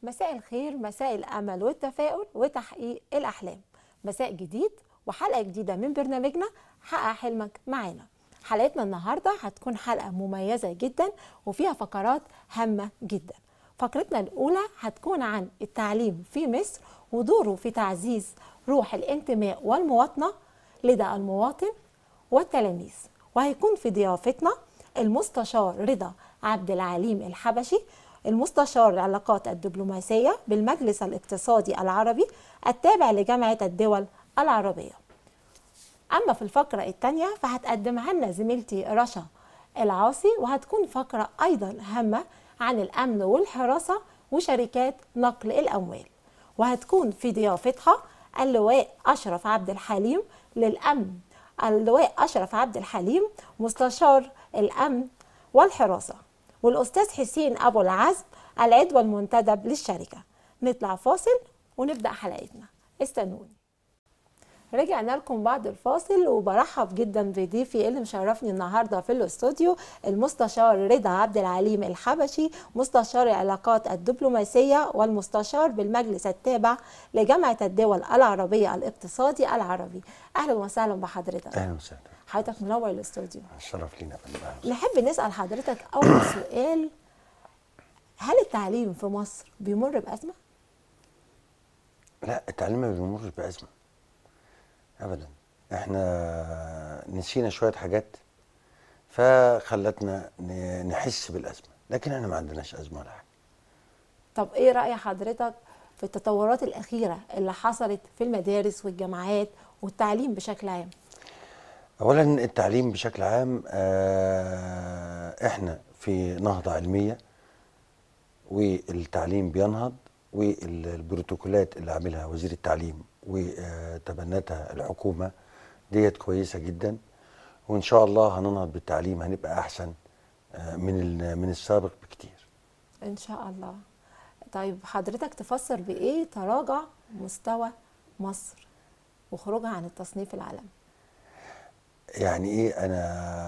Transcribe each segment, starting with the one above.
مساء الخير مساء الأمل والتفاؤل وتحقيق الأحلام مساء جديد وحلقة جديدة من برنامجنا حقق حلمك معانا حلقتنا النهاردة هتكون حلقة مميزة جدا وفيها فقرات هامة جدا فقرتنا الأولى هتكون عن التعليم في مصر ودوره في تعزيز روح الانتماء والمواطنة لدى المواطن والتلاميذ وهيكون في ضيافتنا المستشار رضا عبد العليم الحبشي المستشار العلاقات الدبلوماسية بالمجلس الاقتصادي العربي التابع لجامعة الدول العربية أما في الفقرة الثانية فهتقدمها لنا زميلتي رشا العاصي وهتكون فقرة أيضا هامة عن الأمن والحراسة وشركات نقل الأموال وهتكون في ضيافتها اللواء أشرف عبد الحليم للأمن اللواء أشرف عبد الحليم مستشار الأمن والحراسة والأستاذ حسين أبو العزم العضو المنتدب للشركة نطلع فاصل ونبدأ حلقتنا استنوني رجعنا لكم بعد الفاصل وبرحب جدا بضيفي اللي مشرفني النهارده في الاستوديو المستشار رضا عبد العليم الحبشي مستشار العلاقات الدبلوماسيه والمستشار بالمجلس التابع لجامعه الدول العربيه الاقتصادي العربي اهلا وسهلا بحضرتك اهلا وسهلا حضرتك منور الاستوديو الشرف لينا يا فندم نحب نسال حضرتك اول سؤال هل التعليم في مصر بيمر بازمه لا التعليم ما بيمرش بازمه ابدا احنا نسينا شويه حاجات فخلتنا ن- نحس بالازمه لكن احنا ما عندناش ازمه ولا حاجه طب ايه رأي حضرتك في التطورات الأخيرة اللي حصلت في المدارس والجامعات والتعليم بشكل عام اولا التعليم بشكل عام آه، احنا في نهضه علميه والتعليم بينهض والبروتوكولات اللي عاملها وزير التعليم وتبنتها الحكومه ديت كويسه جدا وان شاء الله هننهض بالتعليم هنبقى احسن آه، من ال- من السابق بكتير إن شاء الله طيب حضرتك تفسر بإيه تراجع مستوى مصر وخروجها عن التصنيف العالمي يعني ايه انا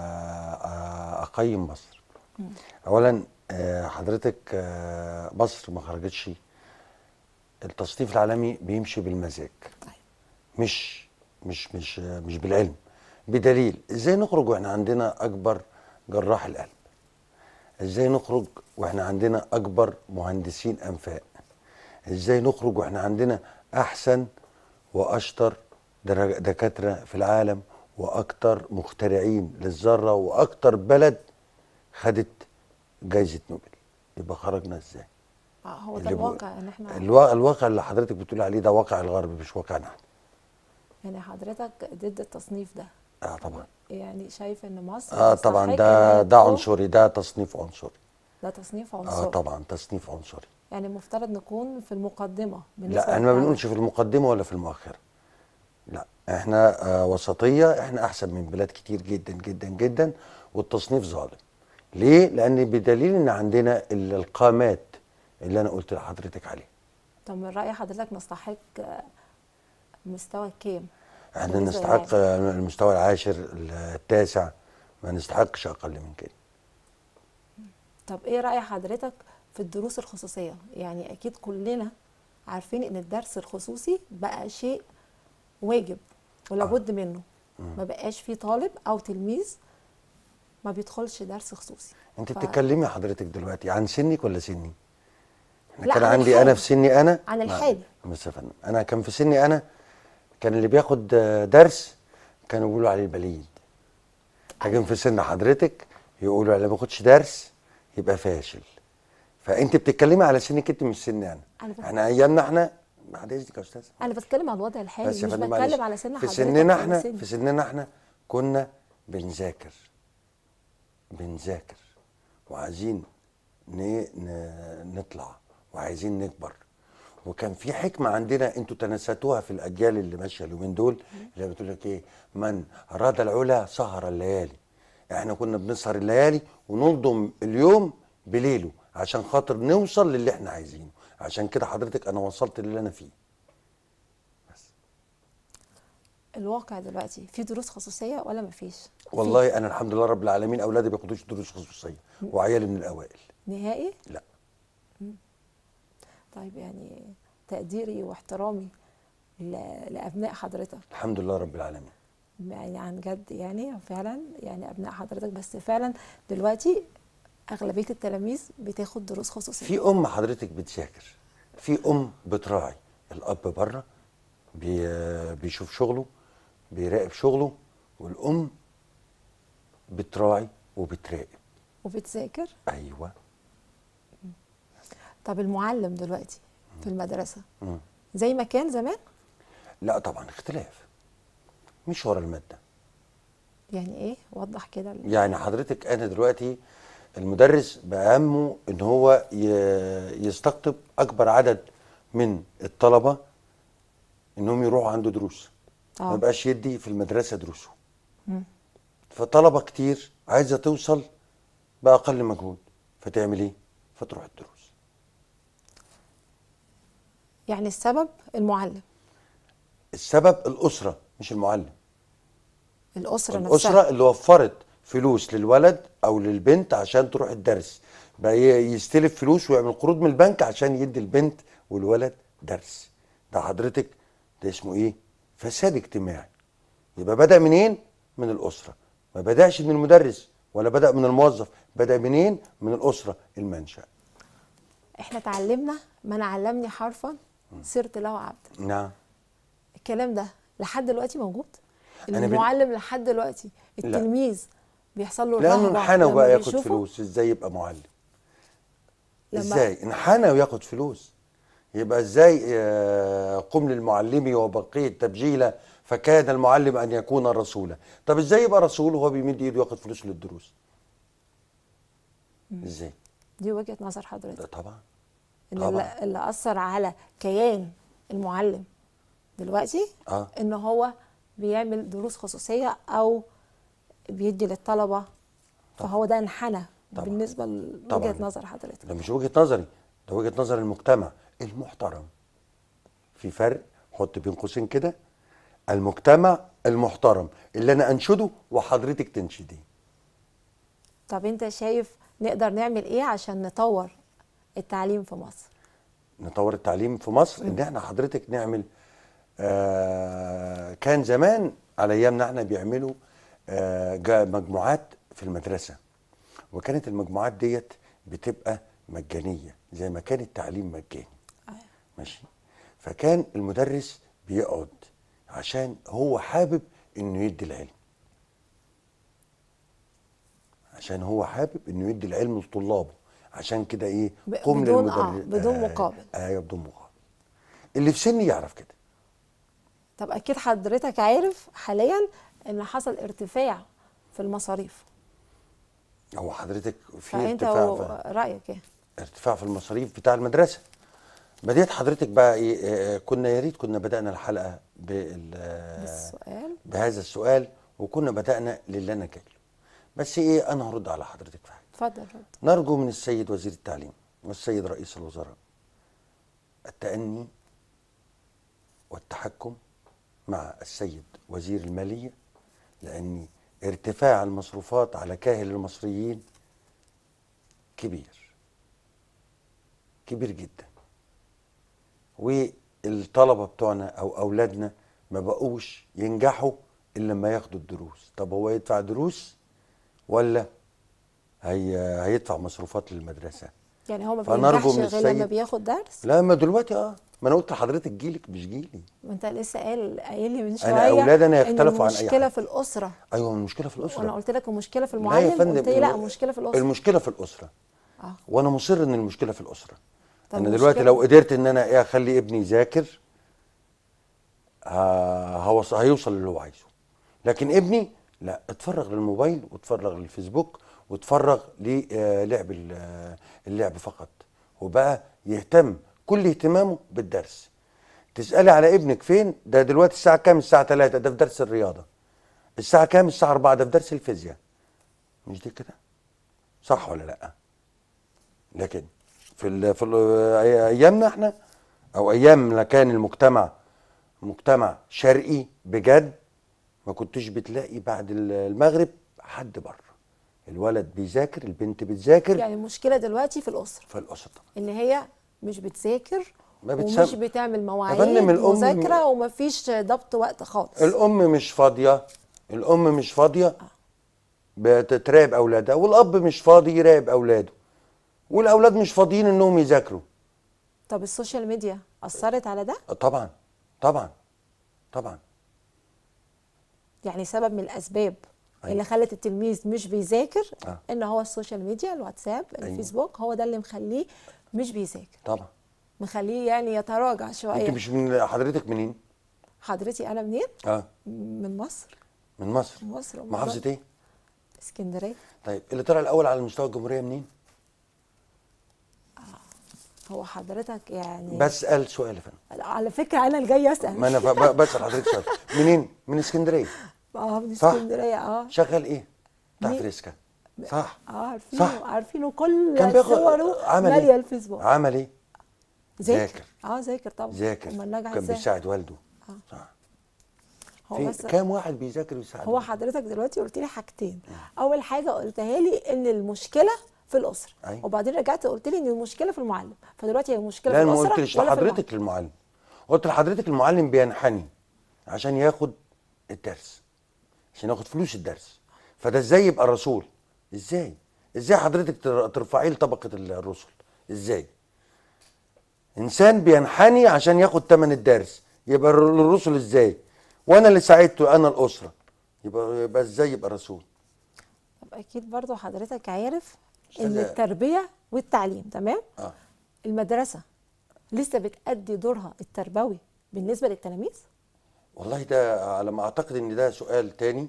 آه، اقيم مصر اولا آه، حضرتك آه، مصر ما خرجتش التصنيف العالمي بيمشي بالمزاج طيب مش مش مش آه، مش بالعلم بدليل ازاي نخرج واحنا عندنا اكبر جراح القلب ازاي نخرج واحنا عندنا اكبر مهندسين انفاق ازاي نخرج واحنا عندنا احسن واشطر درج- دكاتره في العالم واكتر مخترعين للذره واكتر بلد خدت جائزه نوبل يبقى خرجنا ازاي آه هو ده اللي بو- الواقع إن إحنا الوا- الواقع اللي حضرتك بتقول عليه ده واقع الغرب مش واقعنا احنا يعني حضرتك ضد التصنيف ده اه طبعا يعني شايف إن مصر اه طبعا تستحق ده إنها ده تكون- عنصري ده تصنيف عنصري ده تصنيف اه عنصري طبعا تصنيف عنصري يعني المفترض نكون في المقدمة بالنسبة لا احنا ما للعالم. بنقولش في المقدمه ولا في المؤخره لا احنا آه وسطيه احنا احسن من بلاد كتير جدا جدا جدا والتصنيف ظالم ليه لان بدليل ان عندنا ال- القامات اللي انا قلت لحضرتك عليه طب من رأي حضرتك نستحق آه، مستوى كام؟ احنا بالنسبة نستحق للعالم؟ آه، المستوى العاشر التاسع ما نستحقش اقل من كده طب ايه رأي حضرتك في الدروس الخصوصية؟ يعني أكيد كلنا عارفين إن الدرس الخصوصي بقى شيء واجب ولابد منه ما بقاش في طالب أو تلميذ ما بيدخلش درس خصوصي انت ف- بتتكلمي حضرتك دلوقتي عن سنك ولا سني انا لا، كان عن عندي الحالي. انا في سني انا عن ما- الحالي. بس يا فندم انا كان في سني انا كان اللي بياخد آه، درس كانوا بيقولوا عليه البليد لكن في سن حضرتك يقولوا اللي ما بياخدش درس يبقى فاشل فانت بتتكلمي على سنك انت مش سني انا أنا بت- احنا ايامنا احنا بعد اذنك يا استاذ أنا بتكلم عن الوضع الحالي بس يا مش فندم معلش. بتكلم على سن في حضرتك سننا ولا احنا سني. في سننا احنا كنا بنذاكر بنذاكر وعايزين ن- ن- نطلع وعايزين نكبر وكان في حكمه عندنا انتوا تنستوها في الاجيال اللي ماشيه اليومين دول اللي بتقول لك ايه من اراد العلا سهر الليالي احنا كنا بنسهر الليالي وننظم اليوم بليله عشان خاطر نوصل للي احنا عايزينه عشان كده حضرتك انا وصلت للي انا فيه الواقع دلوقتي في دروس خصوصية ولا مفيش؟ والله انا الحمد لله رب العالمين اولادي ما بياخدوش دروس خصوصيه وعيالي من الاوائل نهائي؟ لا طيب يعني تقديري واحترامي ل- لابناء حضرتك الحمد لله رب العالمين يعني عن جد يعني فعلا يعني ابناء حضرتك بس فعلا دلوقتي اغلبيه التلاميذ بتاخد دروس خصوصيه في ام حضرتك بتذاكر في ام بتراعي الاب بره بي بيشوف شغله بيراقب شغله والام بتراعي وبتراقب وبتذاكر ايوه طب المعلم دلوقتي في المدرسه مم. زي ما كان زمان لا طبعا اختلاف مش ورا الماده يعني ايه وضح كده ال- يعني حضرتك انا دلوقتي المدرس بأهمه ان هو ي- يستقطب اكبر عدد من الطلبه انهم يروحوا عنده دروس آه. ما يبقاش يدي في المدرسه دروسه مم. فطلبه كتير عايزه توصل باقل مجهود فتعمل ايه فتروح الدروس يعني السبب المعلم السبب الاسره مش المعلم الاسره نفسها الاسره اللي وفرت فلوس للولد او للبنت عشان تروح الدرس بقى ي- يستلف فلوس ويعمل قروض من البنك عشان يدي البنت والولد درس ده حضرتك ده اسمه ايه فساد اجتماعي يبقى بدا منين من الاسره ما بداش من المدرس ولا بدا من الموظف بدا منين من الاسره المنشا احنا اتعلمنا من علمني حرفا صرت له عبدا نعم الكلام ده لحد دلوقتي موجود أنا بن- المعلم لحد دلوقتي التلميذ بيحصل له لانه رهبة انحنى لما وبقى ياخد بيشوفه. فلوس ازاي يبقى معلم لما- ازاي انحنى وياخد فلوس يبقى ازاي آه، قم للمعلم وبقيه تبجيلا فكان المعلم ان يكون رسولا طب ازاي يبقى رسول وهو بيمد ايده ياخد فلوس للدروس ازاي دي وجهه نظر ده حضرتك طبعا ان طبعا. اللي, اللي اثر على كيان المعلم دلوقتي اه ان هو بيعمل دروس خصوصيه او بيدي للطلبه فهو ده انحنى طبعا. بالنسبه طبعا. لوجهه نظر حضرتك ده مش وجهه نظري ده وجهه نظر المجتمع المحترم في فرق حط بين قوسين كده المجتمع المحترم اللي انا انشده وحضرتك تنشديه طب انت شايف نقدر نعمل ايه عشان نطور التعليم في مصر نطور التعليم في مصر ان احنا حضرتك نعمل آه كان زمان على ايامنا احنا بيعملوا آه جا- مجموعات في المدرسه وكانت المجموعات ديت بتبقى مجانيه زي ما كان التعليم مجاني ماشي فكان المدرس بيقعد عشان هو حابب انه يدي العلم عشان هو حابب انه يدي العلم لطلابه عشان كده ايه ب- قم بدون- للمدرس آه، بدون مقابل. ايوه بدون مقابل اللي في سني يعرف كده طب اكيد حضرتك عارف حاليا ان حصل ارتفاع في المصاريف هو حضرتك في فانت ارتفاع و- في رايك ايه ارتفاع في المصاريف بتاع المدرسه بديت حضرتك بقى ايه آه، كنا يا ريت كنا بدانا الحلقه بال آه، بالسؤال بهذا السؤال وكنا بدانا للي انا جاي له. بس ايه انا هرد على حضرتك في حاجه اتفضل رد نرجو من السيد وزير التعليم والسيد رئيس الوزراء التأني والتحكم مع السيد وزير المالية لأن ارتفاع المصروفات على كاهل المصريين كبير كبير جدا والطلبة بتوعنا أو أولادنا ما بقوش ينجحوا إلا لما ياخدوا الدروس طب هو يدفع دروس ولا هي هيدفع مصروفات للمدرسة يعني هو ما فنرجو بينجحش من غير لما السيد- بياخد درس لا ما دلوقتي اه ما انا قلت لحضرتك جيلك مش جيلي وانت لسه قايل قايل لي من شويه أنا أولادنا إن يختلفوا عن أي المشكله حد. في الاسره ايوه المشكله في الاسره وانا قلت لك المشكله في لا يا المعلم فندم قلت لي لا الم- المشكله في الاسره المشكله في الاسره اه وانا مصر ان المشكله في الاسره طب انا المشكلة- دلوقتي لو قدرت ان انا ايه اخلي ابني يذاكر ه- هوص- هيوصل اللي هو عايزه لكن ابني لا اتفرغ للموبايل واتفرغ للفيسبوك واتفرغ للعب ال- اللعب فقط وبقى يهتم كل اهتمامه بالدرس تسالي على ابنك فين ده دلوقتي الساعه كام الساعه 3 ده في درس الرياضه الساعه كام الساعه 4 ده في درس الفيزياء مش دي كده صح ولا لا لكن في ال في ال ايامنا احنا او ايام ما كان المجتمع مجتمع شرقي بجد ما كنتش بتلاقي بعد ال- المغرب حد بره الولد بيذاكر البنت بتذاكر يعني المشكله دلوقتي في الاسره في الاسره طبعا ان هي مش بتذاكر ما ومش بتسم- بتعمل مواعيد فندم، الأم- مذاكره ومفيش ضبط وقت خالص الام مش فاضيه الام مش فاضيه بتراقب اولادها والاب مش فاضي يراقب اولاده والاولاد مش فاضيين انهم يذاكروا طب السوشيال ميديا اثرت على ده طبعا طبعا طبعا يعني سبب من الاسباب أيوة. اللي خلت التلميذ مش بيذاكر آه. ان هو السوشيال ميديا الواتساب الفيسبوك هو ده اللي مخليه مش بيذاكر طبعا مخليه يعني يتراجع انت شويه مش من حضرتك منين حضرتي انا منين اه من مصر من مصر مصر محافظه ايه اسكندريه طيب اللي طلع الاول على مستوى الجمهوريه منين هو حضرتك يعني بسال سؤال يا فندم على فكره انا اللي جايه اسال ما انا ف- ب- بسال حضرتك سؤال منين من اسكندريه اه من صح. اسكندريه اه شغال ايه بتاع مين؟ فريسكا صح اه عارفينه صح. عارفينه كل كان بياخد صوره عمل ماليه ايه الفيسبوك عمل ايه ذاكر ذاكر. اه ذاكر طبعا ذاكر امال نجح كان ازاي بيساعد والده آه. صح هو في بس كام واحد بيذاكر ويساعد هو والده؟ حضرتك دلوقتي قلت لي حاجتين اول حاجه قلتها لي ان المشكله في الاسره أيوة. وبعدين رجعت قلت لي ان المشكله في المعلم فدلوقتي هي المشكله لا في انا ما الاسره قلتليش ولا في المعلم؟ لحضرتك المعلم قلت لحضرتك المعلم بينحني عشان ياخد الدرس عشان ياخد فلوس الدرس فده ازاي يبقى رسول ازاي ازاي حضرتك تر- ترفعيه لطبقه الرسل ازاي انسان بينحني عشان ياخد ثمن الدرس يبقى الر- الرسل ازاي وانا اللي ساعدته انا الاسره يبقى يبقى ازاي يبقى رسول طب اكيد برضو حضرتك عارف ان لا. التربيه والتعليم تمام اه المدرسه لسه بتأدي دورها التربوي بالنسبه للتلاميذ والله ده على ما اعتقد ان ده سؤال تاني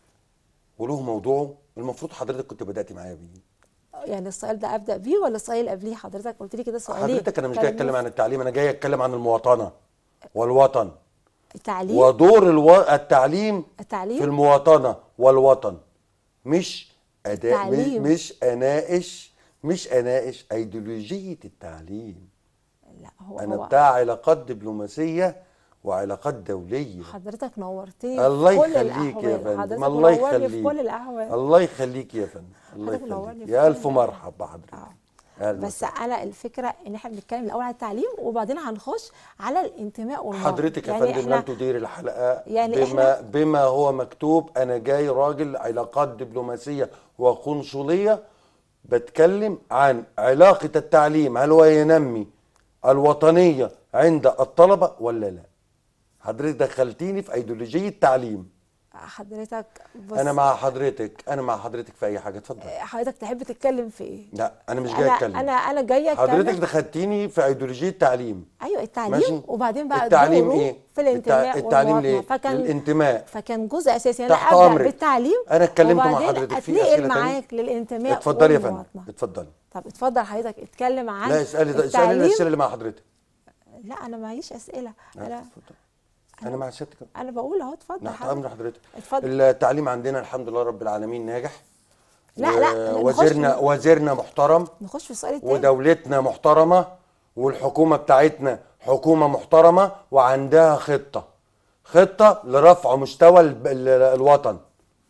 وله موضوعه المفروض حضرتك كنت بدأت معايا بيه يعني السؤال ده ابدا بيه ولا السؤال اللي قبليه حضرتك قلت لي كده سؤالين حضرتك انا مش كان جاي اتكلم عن التعليم انا جاي اتكلم عن المواطنه والوطن التعليم ودور الو... التعليم التعليم في المواطنه والوطن مش اداء مش, التعليم. مش اناقش مش اناقش ايديولوجيه التعليم لا هو انا هو بتاع علاقات دبلوماسيه وعلاقات دوليه حضرتك نورتني الله في كل يخليك يا الأحوال. فندم حضرتك الله منورني في يخليك كل الاحوال الله يخليك يا فندم الله حضرتك منورني يخليك في يا كل الف الأحوال. مرحب بحضرتك آه. أهلا بس انا الفكره ان احنا بنتكلم الاول على التعليم وبعدين هنخش على الانتماء والماضي حضرتك يا يعني فندم احنا لم تدير الحلقه يعني بما إحنا- بما هو مكتوب انا جاي راجل علاقات دبلوماسيه وقنصليه بتكلم عن علاقه التعليم هل هو ينمي الوطنيه عند الطلبه ولا لا حضرتك دخلتيني في ايديولوجيه تعليم حضرتك بص انا مع حضرتك انا مع حضرتك في اي حاجه اتفضل حضرتك تحب تتكلم في ايه لا انا مش جاي انا اتكلم انا انا جايه حضرتك اتكلم دخلتيني في ايديولوجيه تعليم ايوه التعليم ماشي وبعدين بقى التعليم دوره ايه في الانتماء التع- التعليم والمواطنة. ليه فكان للانتماء فكان جزء اساسي انا تحت ابدا أمرك. بالتعليم أنا اتكلمت مع وبعدين حضرتك في اتنقل أسئلة تانية؟ معاك للانتماء اتفضلي يا فندم والمواطنة. اتفضلي طب اتفضل حضرتك اتكلم عن لا اسالي اسالي التعليم الاسئله اللي مع حضرتك لا انا معيش اسئله لا، انا اتفضل. انا مع سيادتك انا بقول اهو اتفضل تحت حضرتك. امر حضرتك اتفضل التعليم عندنا الحمد لله رب العالمين ناجح لا، لا، و- نخش- وزيرنا وزيرنا محترم نخش في السؤال التاني ودولتنا محترمه والحكومه بتاعتنا حكومه محترمه وعندها خطه خطه لرفع مستوى ال- ال- الوطن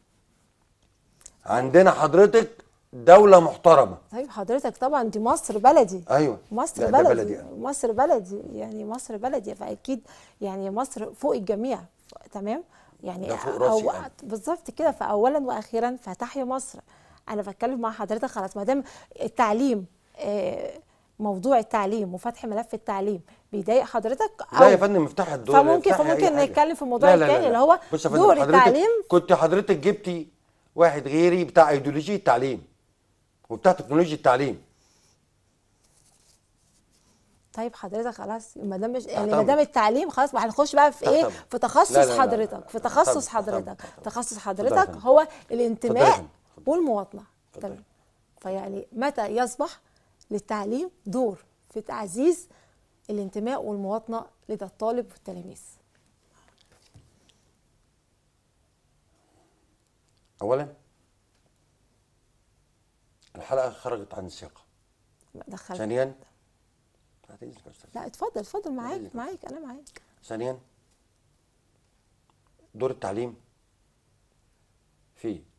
عندنا حضرتك دوله محترمه طيب حضرتك طبعا دي مصر بلدي ايوه مصر لا، ده بلدي, بلدي يعني. مصر بلدي يعني مصر بلدي فاكيد يعني مصر فوق الجميع ف- تمام يعني ده فوق راسي أو أنا. بالظبط كده فاولا واخيرا فتحيا مصر انا بتكلم مع حضرتك خلاص ما دام التعليم آه، موضوع التعليم وفتح ملف التعليم بيضايق حضرتك لا أو يا فندم افتحي الدور فممكن افتحي أي فممكن حاجة. نتكلم في الموضوع لا لا لا التاني لا. اللي هو بص يا فندم، دور حضرتك التعليم كنت حضرتك جبتي واحد غيري بتاع ايديولوجيه التعليم وبتاع تكنولوجيا التعليم طيب حضرتك خلاص ما دام مش يعني تحت ما دام أمرك. التعليم خلاص ما هنخش بقى في تحت ايه أمرك. في تخصص لا، لا، لا، لا، حضرتك لا. في تحت تخصص أمرك، تحت حضرتك أمرك، تحت أمرك. تخصص اتفضلي يا حضرتك فندم. هو اتفضلي يا الانتماء فندم. والمواطنه اتفضلي. تمام فيعني متى يصبح للتعليم دور في تعزيز الانتماء والمواطنه لدى الطالب والتلاميذ اولا الحلقه خرجت عن السياق دخلت ثانيا بعد إذنك يا أستاذ. لا اتفضل اتفضل معاك إذنك. معاك انا معاك ثانيا دور التعليم في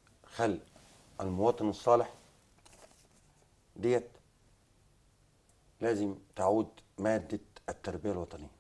خلق المواطن الصالح ديت لازم تعود مادة التربية الوطنية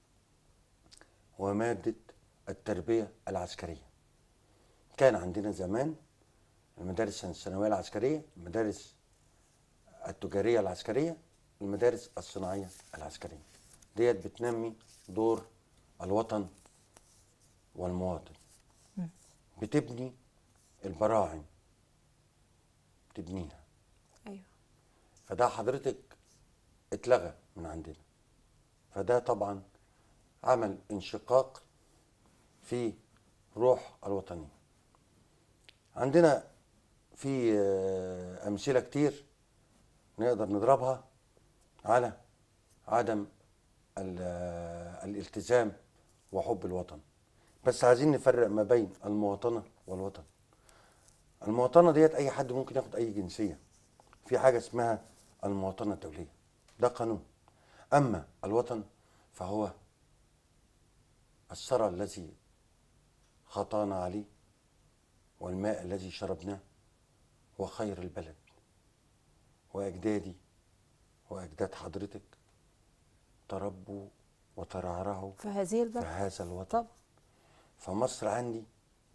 ومادة التربية العسكرية كان عندنا زمان المدارس الثانوية العسكرية المدارس التجارية العسكرية المدارس الصناعية العسكرية ديت بتنمي دور الوطن والمواطن بتبني البراعم تبنيها ايوه فده حضرتك اتلغى من عندنا فده طبعا عمل انشقاق في روح الوطنية عندنا في آه، أمثلة كتير نقدر نضربها على عدم ال- آه، الالتزام وحب الوطن بس عايزين نفرق ما بين المواطنة والوطن المواطنة ديت أي حد ممكن ياخد أي جنسية في حاجة اسمها المواطنة الدولية ده قانون أما الوطن فهو الثرى الذي خطانا عليه والماء الذي شربناه وخير البلد وأجدادي وأجداد حضرتك تربوا وترعرعوا في هذه في البلد هذا الوطن طبعا فمصر عندي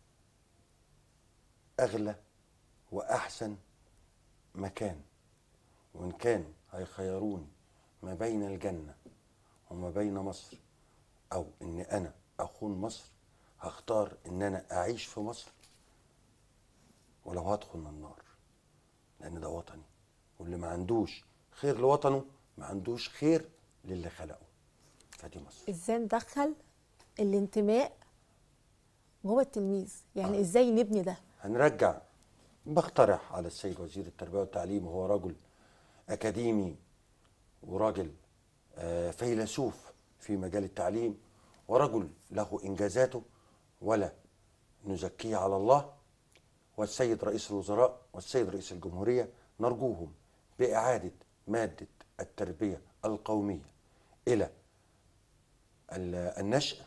أغلى وأحسن مكان وإن كان هيخيروني ما بين الجنة وما بين مصر أو إن أنا أخون مصر هختار إن أنا أعيش في مصر ولو هدخل النار لأن ده وطني واللي ما عندوش خير لوطنه ما عندوش خير للي خلقه فدي مصر ازاي ندخل الانتماء جوه التلميذ يعني ازاي نبني ده هنرجع بقترح على السيد وزير التربية والتعليم وهو رجل أكاديمي وراجل آه، فيلسوف في مجال التعليم ورجل له إنجازاته ولا نزكيه على الله والسيد رئيس الوزراء والسيد رئيس الجمهورية نرجوهم بإعادة مادة التربية القومية إلى ال- النشأ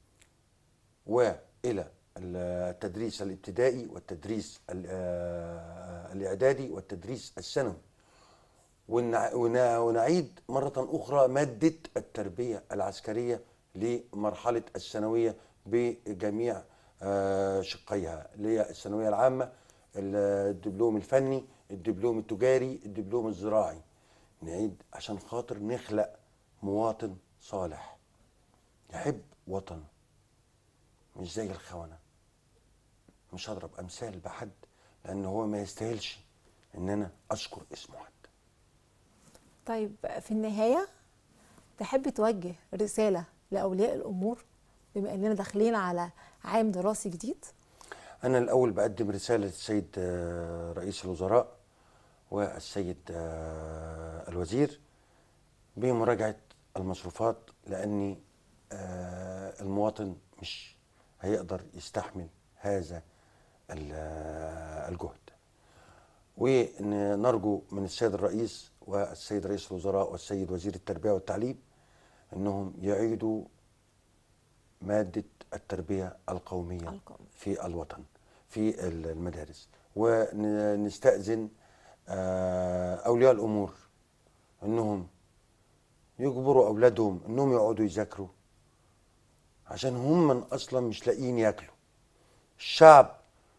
والى التدريس الابتدائي والتدريس ال- آه، الاعدادي والتدريس الثانوي ونع- ون- ونعيد مرة أخرى مادة التربية العسكرية لمرحلة الثانوية بجميع آه، شقيها اللي هي الثانوية العامة الدبلوم الفني الدبلوم التجاري الدبلوم الزراعي نعيد عشان خاطر نخلق مواطن صالح يحب وطنه مش زي الخونة مش هضرب أمثال بحد لأن هو ما يستاهلش إن أنا أذكر اسمه حد طيب في النهايه تحب توجه رساله لاولياء الامور بما اننا داخلين على عام دراسي جديد أنا الأول بقدم رسالة للسيد آه، رئيس الوزراء والسيد آه، الوزير بمراجعة المصروفات لأني آه، المواطن مش هيقدر يستحمل هذا ال- آه، الجهد ونرجو من السيد الرئيس والسيد رئيس الوزراء والسيد وزير التربية والتعليم أنهم يعيدوا مادة التربية القومية القومية. في الوطن في المدارس ونستأذن آه، أولياء الأمور أنهم يجبروا أولادهم أنهم يقعدوا يذاكروا عشان هم من أصلا مش لاقيين ياكلوا الشعب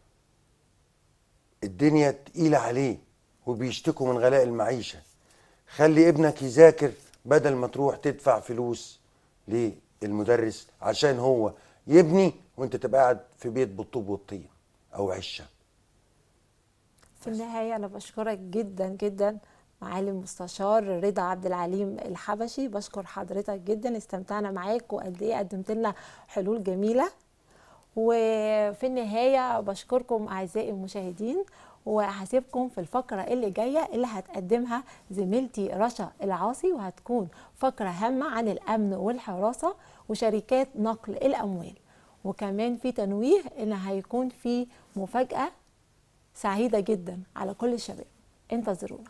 الدنيا تقيلة عليه وبيشتكوا من غلاء المعيشة خلي ابنك يذاكر بدل ما تروح تدفع فلوس للمدرس عشان هو يبني وانت تبقى قاعد في بيت بالطوب والطين او عشه في النهايه انا بشكرك جدا جدا معالي المستشار رضا عبد العليم الحبشي بشكر حضرتك جدا استمتعنا معاك وقد ايه قدمت لنا حلول جميله وفي النهايه بشكركم اعزائي المشاهدين وهسيبكم في الفقره اللي جايه اللي هتقدمها زميلتي رشا العاصي وهتكون فقره هامه عن الامن والحراسه وشركات نقل الاموال وكمان في تنويه ان هيكون في مفاجاه سعيده جدا على كل الشباب انتظرونا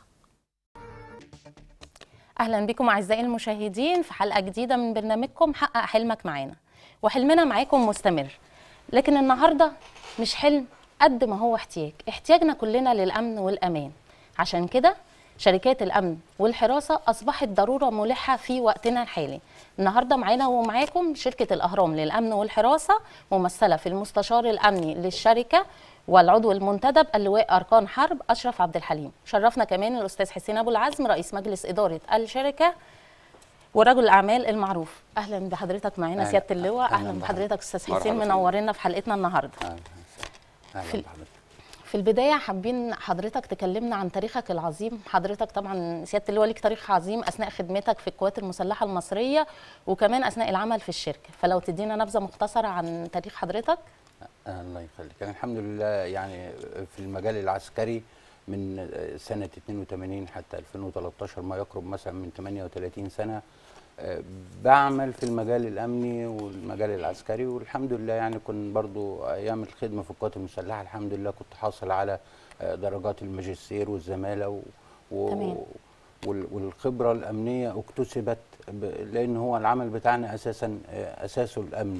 اهلا بكم اعزائي المشاهدين في حلقه جديده من برنامجكم حقق حلمك معانا وحلمنا معاكم مستمر لكن النهارده مش حلم قد ما هو احتياج احتياجنا كلنا للامن والامان عشان كده شركات الامن والحراسه اصبحت ضروره ملحه في وقتنا الحالي النهارده معانا ومعاكم شركه الاهرام للامن والحراسه ممثله في المستشار الامني للشركه والعضو المنتدب اللواء اركان حرب اشرف عبد الحليم شرفنا كمان الاستاذ حسين ابو العزم رئيس مجلس اداره الشركه ورجل الاعمال المعروف اهلا بحضرتك معانا أهلا- سياده اللواء أهلا اهلا بحضرتك. بحضرتك استاذ مرحبا حسين فندم. منورنا في حلقتنا النهارده اهلا في- اهلا بحضرتك في البداية حابين حضرتك تكلمنا عن تاريخك العظيم حضرتك طبعا سيادة اللواء ليك تاريخ عظيم أثناء خدمتك في القوات المسلحة المصرية وكمان أثناء العمل في الشركة فلو تدينا نبذة مختصرة عن تاريخ حضرتك آه، الله يخليك أنا الحمد لله يعني في المجال العسكري من سنة 82 حتى 2013 ما يقرب مثلا من 38 سنة آه، بعمل في المجال الأمني والمجال العسكري والحمد لله يعني كنت برضو أيام الخدمة في القوات المسلحة الحمد لله كنت حاصل على آه، درجات الماجستير والزمالة و... و... تمام. وال- والخبرة الأمنية اكتسبت ب... لأن هو العمل بتاعنا أساسا آه، أساسه الأمن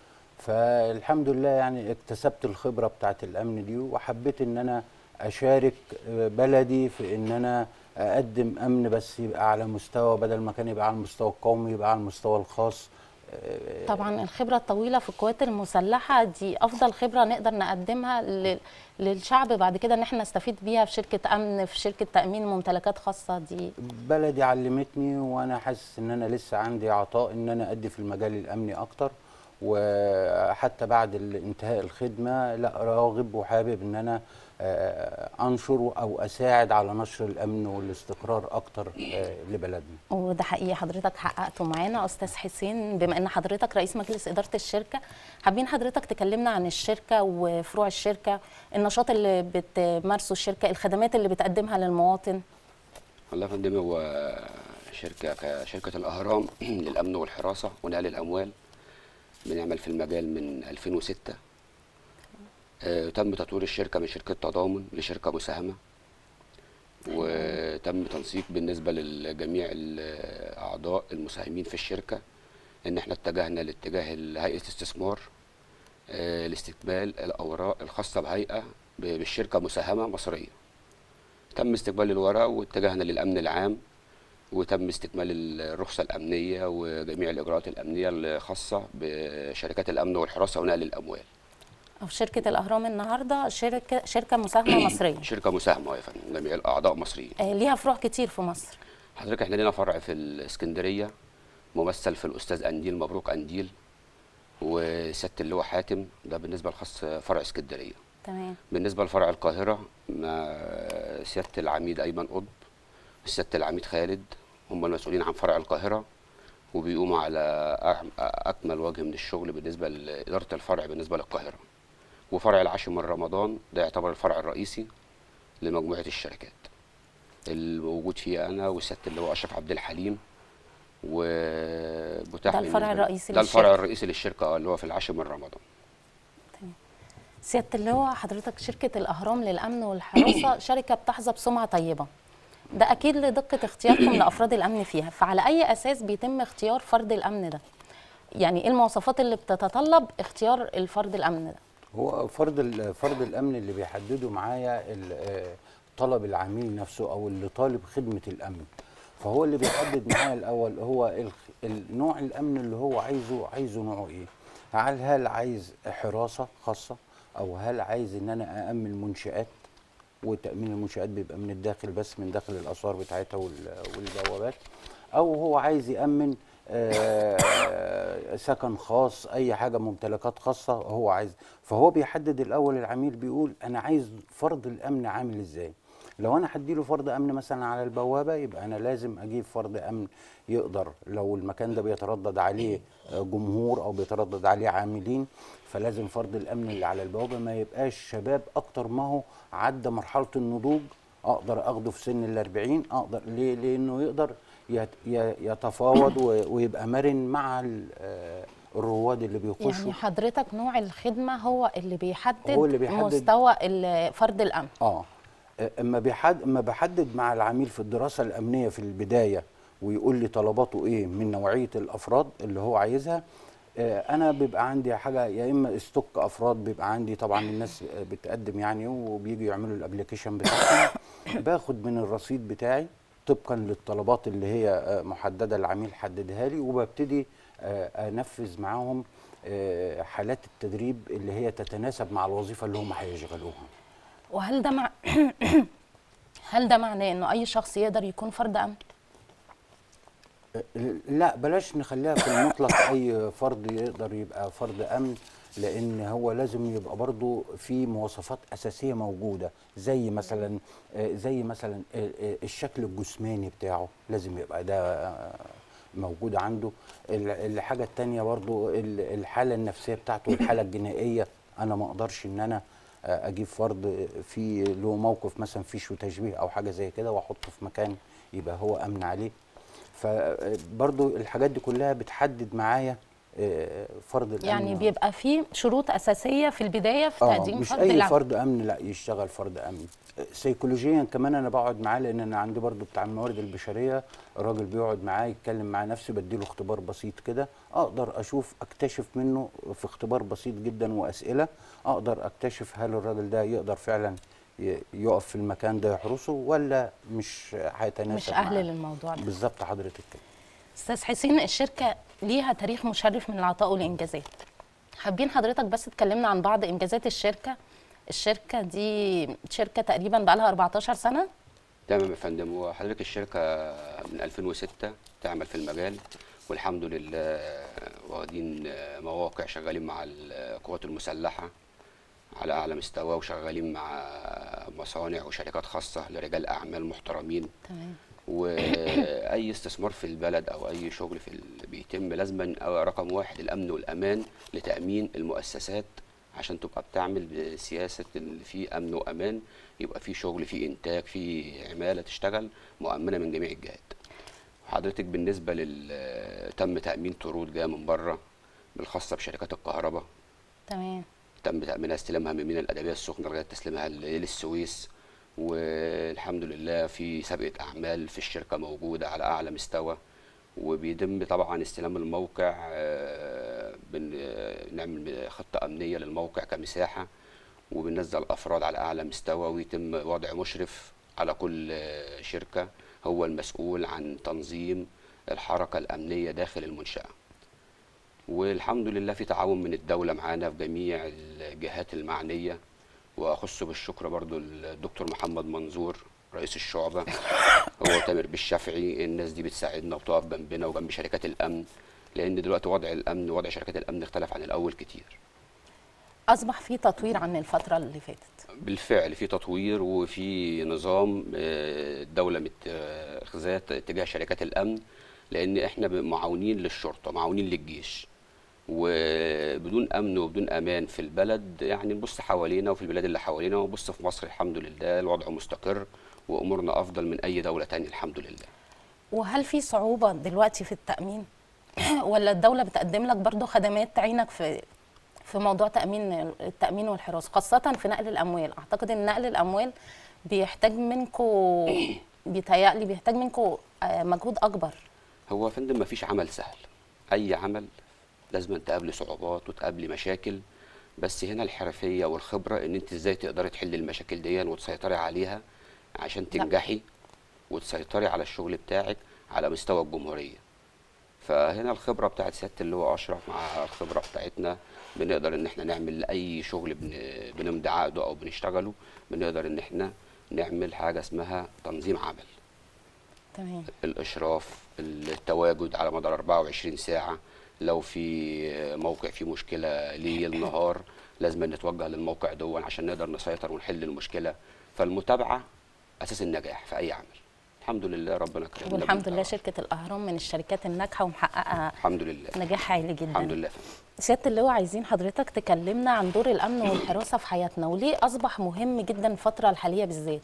فالحمد لله يعني اكتسبت الخبرة بتاعت الأمن دي وحبيت إن أنا أشارك آه، بلدي في إن أنا أقدم أمن بس يبقى على مستوى بدل ما كان يبقى على المستوى القومي يبقى على المستوى الخاص آه، طبعا الخبرة الطويلة في القوات المسلحة دي أفضل خبرة نقدر نقدمها لل- للشعب بعد كده إن احنا نستفيد بيها في شركة أمن في شركة تأمين ممتلكات خاصة دي بلدي علمتني وانا حاسس ان انا لسه عندي عطاء ان انا ادي في المجال الامني اكتر وحتى بعد ال- انتهاء الخدمه لا راغب وحابب ان انا آه، انشر او اساعد على نشر الامن والاستقرار اكتر آه، لبلدنا وده حقيقي حضرتك حققته معانا استاذ حسين بما ان حضرتك رئيس مجلس اداره الشركه حابين حضرتك تكلمنا عن الشركه وفروع الشركه النشاط اللي بتمارسه الشركه الخدمات اللي بتقدمها للمواطن والله يا فندم هو شركة كشركة الأهرام للأمن والحراسة ونقل الأموال بنعمل في المجال من 2006 آه، تم تطوير الشركة من شركة تضامن لشركة مساهمة وتم تنسيق بالنسبة لجميع الأعضاء المساهمين في الشركة إن احنا اتجهنا لاتجاه هيئة استثمار آه، لاستقبال الأوراق الخاصة بهيئة ب- بالشركة مساهمة مصرية تم استقبال الورق واتجهنا للأمن العام وتم استكمال الرخصة الأمنية وجميع الإجراءات الأمنية الخاصة بشركات الأمن والحراسة ونقل الأموال او شركه الاهرام النهارده شركه شركه مساهمه مصريه شركة مساهمة يا فندم جميع الأعضاء مصريين آه، ليها فروع كتير في مصر حضرتك احنا لنا فرع في الإسكندرية ممثل في الأستاذ أنديل مبروك أنديل وسيادة اللواء حاتم ده بالنسبة لخاص فرع اسكندرية تمام بالنسبة لفرع القاهرة مع سيادة العميد أيمن قطب وسيادة العميد خالد هم المسؤولين عن فرع القاهرة وبيقوموا على أعم- أكمل وجه من الشغل بالنسبة لإدارة الفرع بالنسبة للقاهرة وفرع العاشر من رمضان ده يعتبر الفرع الرئيسي لمجموعة الشركات الموجود فيه أنا وسيادة اللواء أشرف عبد الحليم ومتاح ده الفرع بالنسبة- الرئيسي ده الفرع للشركة. الرئيسي للشركة آه، اللي هو في العاشر من رمضان سياده اللواء حضرتك شركه الاهرام للامن والحراسه شركه بتحظى بسمعه طيبه ده اكيد لدقه اختياركم لافراد الامن فيها فعلى اي اساس بيتم اختيار فرد الامن ده يعني ايه المواصفات اللي بتتطلب اختيار الفرد الامن ده هو فرض ال- فرض الامن اللي بيحدده معايا ال- آه، طلب العميل نفسه او اللي طالب خدمه الامن فهو اللي بيحدد معايا الاول هو الخ- النوع الامن اللي هو عايزه عايزه نوعه ايه هل هل عايز حراسه خاصه او هل عايز ان انا اامن منشات وتامين المنشات بيبقى من الداخل بس من داخل الاسوار بتاعتها وال- والبوابات او هو عايز يامن آه، سكن خاص اي حاجه ممتلكات خاصه هو عايز فهو بيحدد الاول العميل بيقول انا عايز فرض الامن عامل ازاي لو انا هديله فرض امن مثلا على البوابه يبقى انا لازم اجيب فرض امن يقدر لو المكان ده بيتردد عليه آه، جمهور او بيتردد عليه عاملين فلازم فرض الامن اللي على البوابه ما يبقاش شباب اكتر ما هو عدى مرحله النضوج اقدر اخده في سن الأربعين اقدر ليه لانه يقدر يت- ي- يتفاوض و- ويبقى مرن مع ال- آه، الرواد اللي بيخشوا يعني حضرتك نوع الخدمه هو اللي بيحدد, هو اللي بيحدد- مستوى ال- فرد الامن اه اما بيحد اما بحدد مع العميل في الدراسه الامنيه في البدايه ويقول لي طلباته ايه من نوعيه الافراد اللي هو عايزها آه، انا بيبقى عندي حاجه يا اما استوك افراد بيبقى عندي طبعا الناس آه، بتقدم يعني وبيجوا يعملوا الابلكيشن بتاعهم باخد من الرصيد بتاعي طبقا للطلبات اللي هي آه، محدده العميل حددها لي وببتدي آه، انفذ معاهم آه، حالات التدريب اللي هي تتناسب مع الوظيفه اللي هم هيشغلوها وهل ده مع هل ده معناه انه اي شخص يقدر يكون فرد امن لا بلاش نخليها في المطلق اي فرد يقدر يبقى فرد امن لان هو لازم يبقى برضه في مواصفات اساسيه موجوده زي مثلا آه، زي مثلا آه، آه، الشكل الجسماني بتاعه لازم يبقى ده آه، موجود عنده ال- الحاجه التانية برضه ال- الحاله النفسيه بتاعته والحاله الجنائيه انا ما اقدرش ان انا آه، اجيب فرد في له موقف مثلا فيش وتشبيه او حاجه زي كده واحطه في مكان يبقى هو امن عليه فبرضو الحاجات دي كلها بتحدد معايا آه، فرد الامن يعني بيبقى في شروط اساسيه في البدايه في اه تقديم مش فرد اي العمل فرد امن لا يشتغل فرد امن آه، سيكولوجيا كمان انا بقعد معاه لان انا عندي برضو بتاع الموارد البشريه الراجل بيقعد معاه يتكلم مع نفسي بديله اختبار بسيط كده اقدر اشوف اكتشف منه في اختبار بسيط جدا واسئله اقدر اكتشف هل الراجل ده يقدر فعلا ي- يقف في المكان ده يحرسه ولا مش هيتناسب مش اهل معاه. للموضوع ده بالظبط حضرتك كده استاذ حسين الشركه ليها تاريخ مشرف من العطاء والانجازات حابين حضرتك بس تكلمنا عن بعض انجازات الشركه الشركه دي شركه تقريبا بقى لها 14 سنه تمام يا فندم وحضرتك الشركة من 2006 تعمل في المجال والحمد لله واخدين مواقع شغالين مع القوات المسلحة على أعلى مستوى وشغالين مع مصانع وشركات خاصة لرجال أعمال محترمين تمام واي استثمار في البلد او اي شغل في ال... بيتم لازما رقم واحد الامن والامان لتامين المؤسسات عشان تبقى بتعمل بسياسه اللي في امن وامان يبقى في شغل في انتاج في عماله تشتغل مؤمنه من جميع الجهات حضرتك بالنسبه لل تم تامين طرود جايه من بره بالخاصه بشركات الكهرباء تمام تم تأمينها استلامها من المينا الأدبية السخنة لغاية تسليمها ل- للسويس والحمد لله في سابقة أعمال في الشركة موجودة على أعلى مستوى وبيتم طبعا استلام الموقع آه، بنعمل خطة أمنية للموقع كمساحة وبننزل أفراد على أعلى مستوى ويتم وضع مشرف على كل آه، شركة هو المسؤول عن تنظيم الحركة الأمنية داخل المنشأة والحمد لله في تعاون من الدولة معانا في جميع الجهات المعنية وأخص بالشكر برضو الدكتور محمد منظور رئيس الشعبة هو تامر بالشافعي الناس دي بتساعدنا وبتقف جنبنا وجنب شركات الأمن لأن دلوقتي وضع الأمن وضع شركات الأمن اختلف عن الأول كتير اصبح في تطوير عن الفتره اللي فاتت بالفعل في تطوير وفي نظام آه، الدولة متخذاه تجاه شركات الأمن لأن احنا معاونين للشرطة معاونين للجيش وبدون أمن وبدون أمان في البلد يعني نبص حوالينا وفي البلاد اللي حوالينا ونبص في مصر الحمد لله الوضع مستقر وأمورنا أفضل من أي دولة تانية الحمد لله وهل في صعوبه دلوقتي في التامين ولا الدوله بتقدم لك برضو خدمات تعينك في في موضوع تامين التامين والحراسه خاصه في نقل الاموال اعتقد ان نقل الاموال بيحتاج منكم بيتهيألي بيحتاج منكم مجهود اكبر هو يا فندم مفيش عمل سهل اي عمل لازم تقابلي صعوبات وتقابلي مشاكل بس هنا الحرفيه والخبره ان انت ازاي تقدري تحلي المشاكل دي وتسيطري عليها عشان تنجحي وتسيطري على الشغل بتاعك على مستوى الجمهوريه فهنا الخبره بتاعت سياده اللواء اشرف مع الخبره بتاعتنا بنقدر ان احنا نعمل اي شغل بن... بنمضي عقده او بنشتغله بنقدر ان احنا نعمل حاجه اسمها تنظيم عمل تمام الاشراف التواجد على مدار 24 ساعه لو في موقع فيه مشكله ليل نهار لازم نتوجه للموقع دون عشان نقدر نسيطر ونحل المشكله فالمتابعه اساس النجاح في اي عمل الحمد لله ربنا كرمنا والحمد لله بالمتابعة. شركه الاهرام من الشركات الناجحه ومحققه الحمد لله نجاح عالي جدا الحمد لله سياده اللواء عايزين حضرتك تكلمنا عن دور الامن والحراسه في حياتنا وليه اصبح مهم جدا الفتره الحاليه بالذات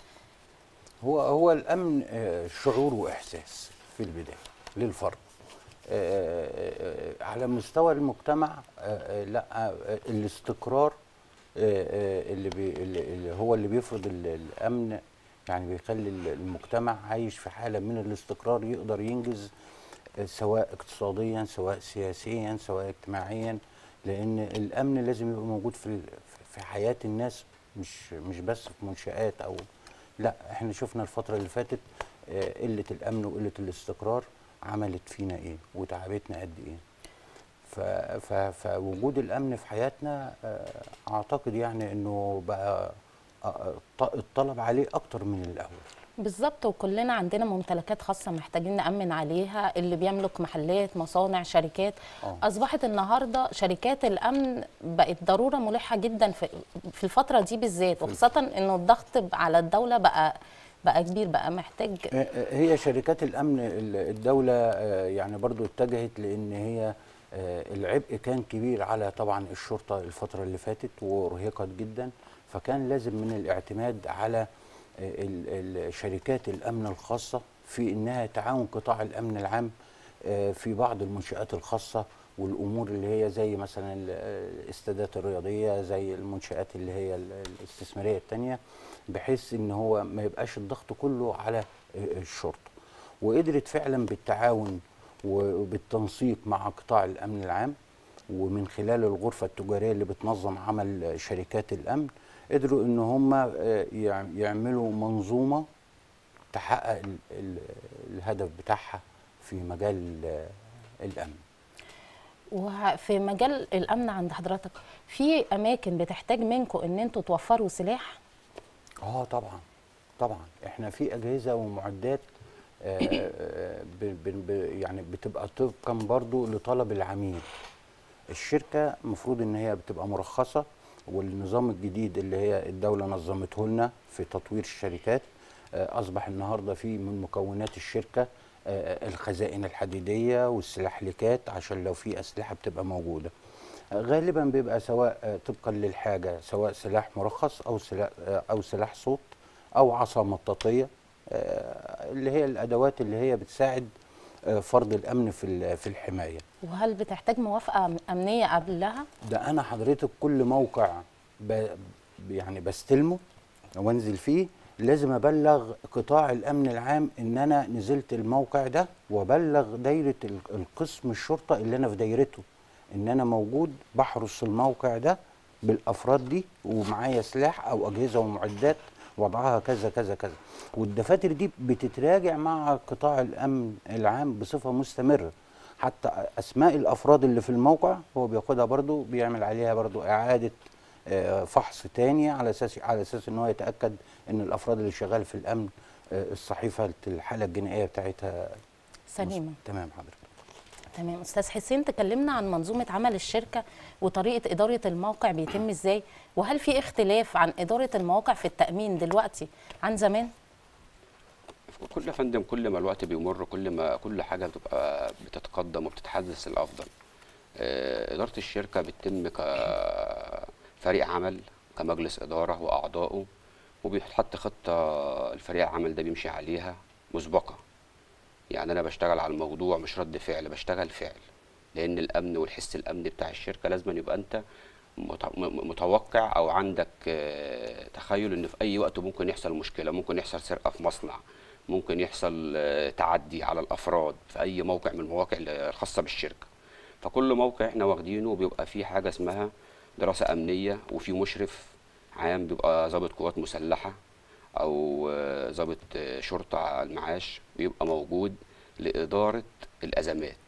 هو هو الامن آه، شعور واحساس في البدايه للفرد آه، آه، على مستوى المجتمع آه، آه، لا آه، الاستقرار آه، آه، اللي, بي اللي اللي هو اللي بيفرض ال- الامن يعني بيخلي ال- المجتمع عايش في حاله من الاستقرار يقدر ينجز آه، سواء اقتصاديا سواء سياسيا سواء اجتماعيا لان الامن لازم يبقى موجود في ال- في حياه الناس مش مش بس في منشآت او لا احنا شفنا الفتره اللي فاتت آه، قله الامن وقله الاستقرار عملت فينا ايه وتعبتنا قد ايه ف- ف- فوجود الامن في حياتنا آه، اعتقد يعني انه بقى آه، ط- الطلب عليه اكتر من الاول بالظبط وكلنا عندنا ممتلكات خاصة محتاجين نأمن عليها اللي بيملك محلات مصانع شركات آه. أصبحت النهاردة شركات الأمن بقت ضرورة ملحة جدا في في الفترة دي بالذات وخاصة إنه الضغط على الدولة بقى بقى كبير بقى محتاج آه، آه، هي شركات الامن ال- الدوله آه، يعني برضو اتجهت لان هي آه، العبء كان كبير على طبعا الشرطه الفتره اللي فاتت ورهقت جدا فكان لازم من الاعتماد على آه، ال- ال- شركات الامن الخاصه في انها تعاون قطاع الامن العام آه، في بعض المنشآت الخاصة والأمور اللي هي زي مثلا ال- الاستادات الرياضية زي المنشآت اللي هي ال- الاستثمارية التانية بحيث إن هو ما يبقاش الضغط كله على آه، الشرطة وقدرت فعلا بالتعاون وبالتنسيق مع قطاع الأمن العام ومن خلال الغرفة التجارية اللي بتنظم عمل شركات الأمن قدروا إن هم آه، يع- يعملوا منظومة تحقق ال- ال- الهدف بتاعها في مجال آه، الامن وفي مجال الأمن عند حضرتك في أماكن بتحتاج منكم إن أنتوا توفروا سلاح اه طبعا طبعا احنا في اجهزه ومعدات آه، آه، ب- ب- ب- يعني بتبقى طبقا برضو لطلب العميل الشركه المفروض ان هي بتبقى مرخصه والنظام الجديد اللي هي الدوله نظمته لنا في تطوير الشركات آه، اصبح النهارده في من مكونات الشركه آه، الخزائن الحديديه والسلاحلكات عشان لو في اسلحه بتبقى موجوده آه، غالبا بيبقى سواء آه، طبقا للحاجه سواء سلاح مرخص او سلاح آه، او سلاح صوت او عصا مطاطيه آه، اللي هي الادوات اللي هي بتساعد آه، فرض الامن في ال- في الحمايه وهل بتحتاج موافقة أمنية قبلها؟ ده انا حضرتك كل موقع ب... يعني بستلمه وانزل فيه لازم ابلغ قطاع الامن العام ان انا نزلت الموقع ده وابلغ دايره ال- القسم الشرطه اللي انا في دايرته ان انا موجود بحرس الموقع ده بالافراد دي ومعايا سلاح او اجهزه ومعدات وضعها كذا كذا كذا والدفاتر دي بتتراجع مع قطاع الامن العام بصفه مستمره حتى اسماء الافراد اللي في الموقع هو بياخدها برضو بيعمل عليها برضو اعاده آه، فحص تاني على اساس على اساس ان هو يتاكد ان الافراد اللي شغال في الامن آه، الصحيفه الحاله الجنائيه بتاعتها سليمة تمام حضرتك تمام استاذ حسين تكلمنا عن منظومه عمل الشركه وطريقه اداره الموقع بيتم ازاي وهل في اختلاف عن اداره المواقع في التامين دلوقتي عن زمان كل يا فندم كل ما الوقت بيمر كل ما كل حاجه بتبقى بتتقدم وبتتحدث للافضل آه، اداره الشركه بتتم كفريق عمل كمجلس اداره واعضائه وبيتحط خطه الفريق العمل ده بيمشي عليها مسبقه يعني انا بشتغل على الموضوع مش رد فعل بشتغل فعل لان الامن والحس الامني بتاع الشركه لازم يبقى انت مت- م- متوقع او عندك آه، تخيل ان في اي وقت ممكن يحصل مشكله ممكن يحصل سرقه في مصنع ممكن يحصل آه، تعدي على الافراد في اي موقع من المواقع الخاصه بالشركه فكل موقع احنا واخدينه بيبقى فيه حاجه اسمها دراسه امنيه وفي مشرف عام بيبقى ضابط قوات مسلحه او آه، ضابط آه، شرطه على المعاش بيبقى موجود لاداره الازمات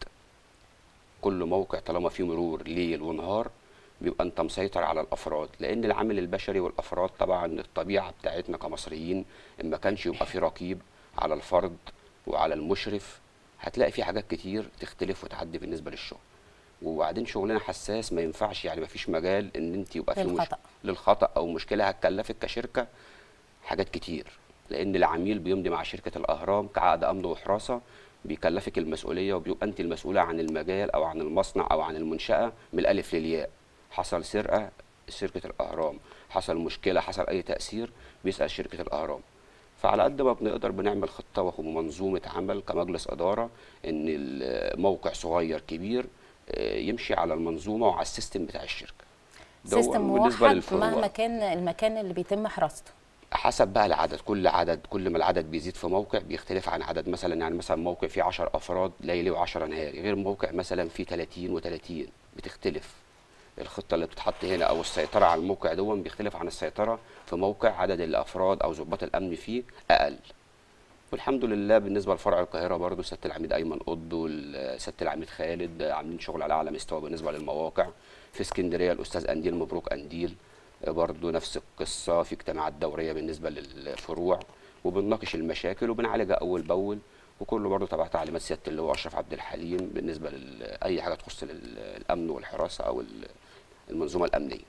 كل موقع طالما فيه مرور ليل ونهار بيبقى انت مسيطر على الافراد لان العامل البشري والافراد طبعا الطبيعه بتاعتنا كمصريين ان ما كانش يبقى في رقيب على الفرد وعلى المشرف هتلاقي في حاجات كتير تختلف وتعدي بالنسبه للشغل وبعدين شغلنا حساس ما ينفعش يعني ما فيش مجال ان انت يبقى في مش... للخطأ. للخطا او مشكله هتكلفك كشركه حاجات كتير لان العميل بيمضي مع شركه الاهرام كعقد امن وحراسه بيكلفك المسؤوليه وبيبقى انت المسؤوله عن المجال او عن المصنع او عن المنشاه من الالف للياء حصل سرقه شركه الاهرام حصل مشكله حصل اي تاثير بيسال شركه الاهرام فعلى قد ما بنقدر بنعمل خطه ومنظومه عمل كمجلس اداره ان الموقع صغير كبير آه، يمشي على المنظومه وعلى السيستم بتاع الشركه ده سيستم بالنسبة موحد للفروع. مهما كان المكان اللي بيتم حراسته حسب بقى العدد كل عدد كل ما العدد بيزيد في موقع بيختلف عن عدد مثلا يعني مثلا موقع فيه 10 افراد ليلي و10 نهاري غير موقع مثلا فيه 30 و30 بتختلف الخطه اللي بتتحط هنا او السيطره على الموقع دون بيختلف عن السيطره في موقع عدد الافراد او ضباط الامن فيه اقل والحمد لله بالنسبه لفرع القاهره برضو سياده العميد ايمن قطب وسياده العميد خالد عاملين شغل على اعلى مستوى بالنسبه للمواقع في اسكندريه الاستاذ انديل مبروك انديل برضو نفس القصه في اجتماعات دوريه بالنسبه للفروع وبنناقش المشاكل وبنعالجها اول باول وكله برضه تبع تعليمات سياده اللواء اشرف عبد الحليم بالنسبه لاي حاجه تخص ال- الامن والحراسه او ال- المنظومه الامنيه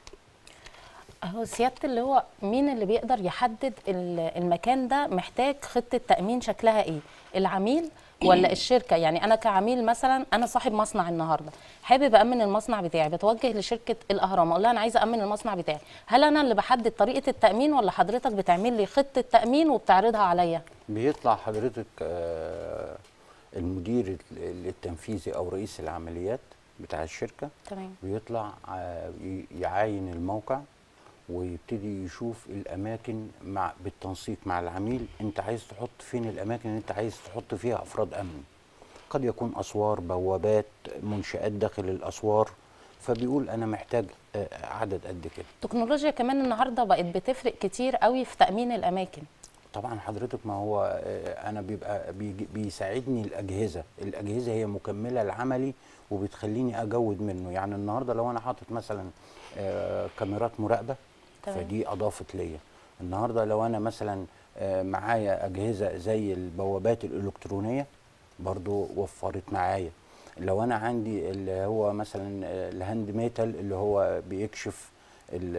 هو سياده اللي هو مين اللي بيقدر يحدد ال- المكان ده محتاج خطه تامين شكلها ايه العميل ولا الشركه يعني انا كعميل مثلا انا صاحب مصنع النهارده حابب امن المصنع بتاعي بتوجه لشركه الاهرام اقول لها انا عايزه امن المصنع بتاعي هل انا اللي بحدد طريقه التامين ولا حضرتك بتعمل لي خطه تامين وبتعرضها عليا بيطلع حضرتك آه، المدير ال- التنفيذي او رئيس العمليات بتاع الشركه تمام بيطلع آه، ي- يعاين الموقع ويبتدي يشوف الاماكن مع بالتنسيق مع العميل انت عايز تحط فين الاماكن اللي انت عايز تحط فيها افراد امن قد يكون اسوار بوابات منشات داخل الاسوار فبيقول انا محتاج آه، عدد قد كده التكنولوجيا كمان النهارده بقت بتفرق كتير قوي في تامين الاماكن طبعا حضرتك ما هو آه، انا بيبقى بيجي- بيساعدني الاجهزه الاجهزه هي مكمله لعملي وبتخليني اجود منه يعني النهارده لو انا حاطط مثلا آه، كاميرات مراقبه تمام. فدي اضافت ليا النهارده لو انا مثلا آه، معايا اجهزه زي البوابات الالكترونيه برضو وفرت معايا لو انا عندي اللي هو مثلا آه، الهاند ميتال اللي هو بيكشف ال-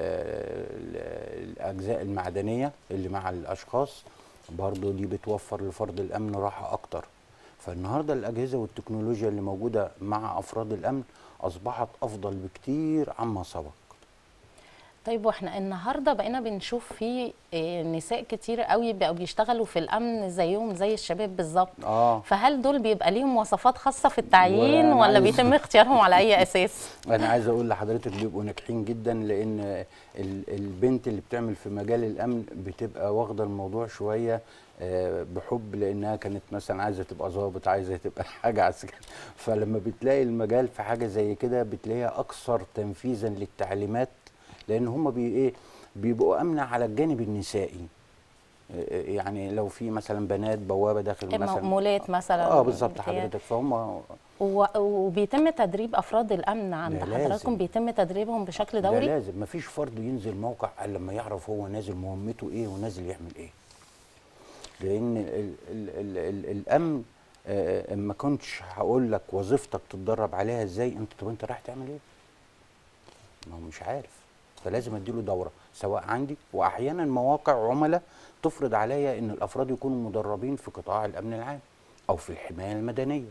ال- الاجزاء المعدنيه اللي مع الاشخاص برضو دي بتوفر لفرد الامن راحه اكتر فالنهارده الاجهزه والتكنولوجيا اللي موجوده مع افراد الامن اصبحت افضل بكتير عما سبق طيب واحنا النهارده بقينا بنشوف في آه، نساء كتير قوي بقوا بيشتغلوا في الامن زيهم زي الشباب بالظبط اه فهل دول بيبقى ليهم مواصفات خاصه في التعيين وأنا ولا عايز- بيتم اختيارهم على اي اساس انا عايز اقول لحضرتك بيبقوا ناجحين جدا لان ال- البنت اللي بتعمل في مجال الامن بتبقى واخده الموضوع شويه آه، بحب لانها كانت مثلا عايزه تبقى ضابط عايزه تبقى حاجه عسكريه فلما بتلاقي المجال في حاجه زي كده بتلاقيها اكثر تنفيذا للتعليمات لان هم بي ايه بيبقوا امنه على الجانب النسائي آه، يعني لو في مثلا بنات بوابه داخل مثلا مولات مثلا اه بالظبط بتاع. حضرتك فهم و- وبيتم تدريب افراد الامن عند ده حضراتكم لازم. بيتم تدريبهم بشكل ده دوري لازم مفيش فرد ينزل موقع الا لما يعرف هو نازل مهمته ايه ونازل يعمل ايه لان ال ال ال ال الامن آه، ما كنتش هقول لك وظيفتك تتدرب عليها ازاي انت طب انت رايح تعمل ايه ما هو مش عارف فلازم اديله دوره سواء عندي واحيانا مواقع عملاء تفرض عليا ان الافراد يكونوا مدربين في قطاع الامن العام او في الحمايه المدنيه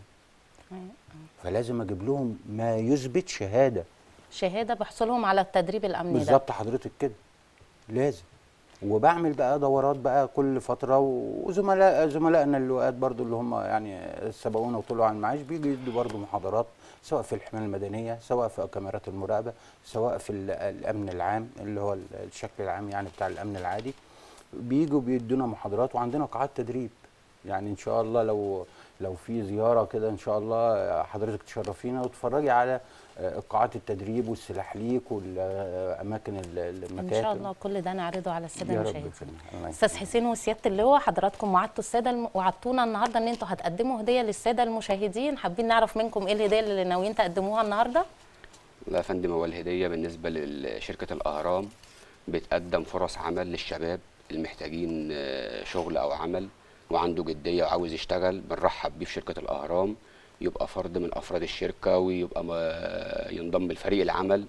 فلازم اجيب لهم ما يثبت شهاده شهاده بحصولهم على التدريب الامني ده بالظبط حضرتك كده لازم وبعمل بقى دورات بقى كل فتره وزملاء زملائنا اللواءات برضو اللي هم يعني سبقونا وطلعوا على المعاش بيجوا يدوا برضو محاضرات سواء في الحمايه المدنيه سواء في كاميرات المراقبه سواء في ال- الامن العام اللي هو ال- الشكل العام يعني بتاع الامن العادي بيجوا بيدونا محاضرات وعندنا قاعات تدريب يعني ان شاء الله لو لو في زياره كده ان شاء الله حضرتك تشرفينا وتتفرجي على آه، قاعات التدريب والسلاحليك والاماكن المكاتب ان شاء الله كل ده نعرضه على الساده يا رب المشاهدين فينا. الله استاذ يكرمك. حسين وسياده اللواء حضراتكم وعدتوا الساده الم... وعدتونا النهارده ان انتوا هتقدموا هديه للساده المشاهدين حابين نعرف منكم ايه الهديه اللي ناويين تقدموها النهارده لا يا فندم هو الهديه بالنسبه لشركه الاهرام بتقدم فرص عمل للشباب المحتاجين آه، شغل او عمل وعنده جديه وعاوز يشتغل بنرحب بيه في شركه الاهرام يبقى فرد من افراد الشركه ويبقى ما- ينضم لفريق العمل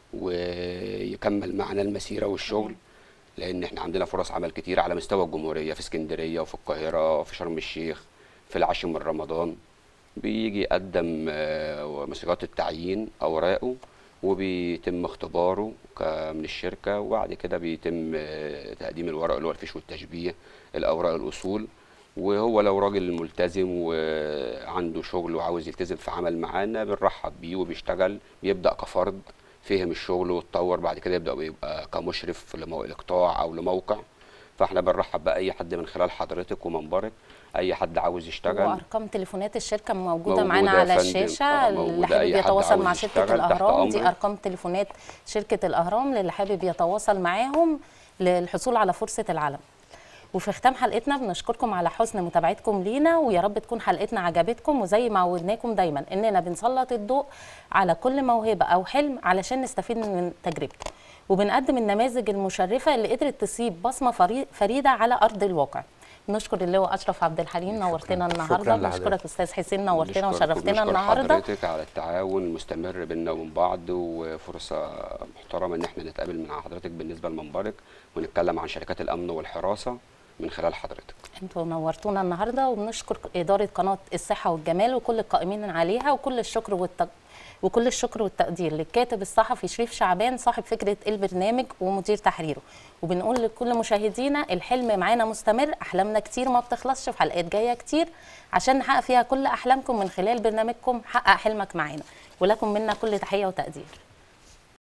ويكمل معنا المسيره والشغل لان احنا عندنا فرص عمل كتير على مستوى الجمهوريه في اسكندريه وفي القاهره وفي شرم الشيخ في العاشر من رمضان بيجي يقدم آه، مسيرات التعيين اوراقه وبيتم اختباره ك- من الشركه وبعد كده بيتم آه، تقديم الورق اللي هو الفيش والتشبيه الاوراق الاصول وهو لو راجل ملتزم وعنده شغل وعاوز يلتزم في عمل معانا بنرحب بيه وبيشتغل بيبدا كفرد فهم الشغل واتطور بعد كده يبدا يبقى كمشرف لقطاع او لموقع فاحنا بنرحب باي حد من خلال حضرتك ومنبرك اي حد عاوز يشتغل وارقام تليفونات الشركه موجوده, موجودة معانا يا على فندم. الشاشه آه، اللي موجودة. حابب أي حد يتواصل عاوز مع شركه يشتغل تحت الاهرام دي أمرك. ارقام تليفونات شركه الاهرام للي حابب يتواصل معاهم للحصول على فرصه العلم وفي ختام حلقتنا بنشكركم على حسن متابعتكم لينا ويا رب تكون حلقتنا عجبتكم وزي ما عودناكم دايما اننا بنسلط الضوء على كل موهبه او حلم علشان نستفيد من تجربته وبنقدم النماذج المشرفه اللي قدرت تسيب بصمه فري- فريده على ارض الواقع نشكر اللواء اشرف عبد الحليم نورتنا شكراً النهارده لحضرتك. بنشكرك استاذ حسين نورتنا نشكرك وشرفتنا ونشكر النهارده حضرتك على التعاون المستمر بيننا وبين بعض وفرصه محترمه ان احنا نتقابل مع حضرتك بالنسبه لمنبرك ونتكلم عن شركات الامن والحراسه من خلال حضرتك انتوا نورتونا النهارده وبنشكر اداره قناه الصحه والجمال وكل القائمين عليها وكل الشكر والت... وكل الشكر والتقدير للكاتب الصحفي شريف شعبان صاحب فكره البرنامج ومدير تحريره وبنقول لكل مشاهدينا الحلم معانا مستمر احلامنا كتير ما بتخلصش في حلقات جايه كتير عشان نحقق فيها كل احلامكم من خلال برنامجكم حقق حلمك معانا ولكم منا كل تحيه وتقدير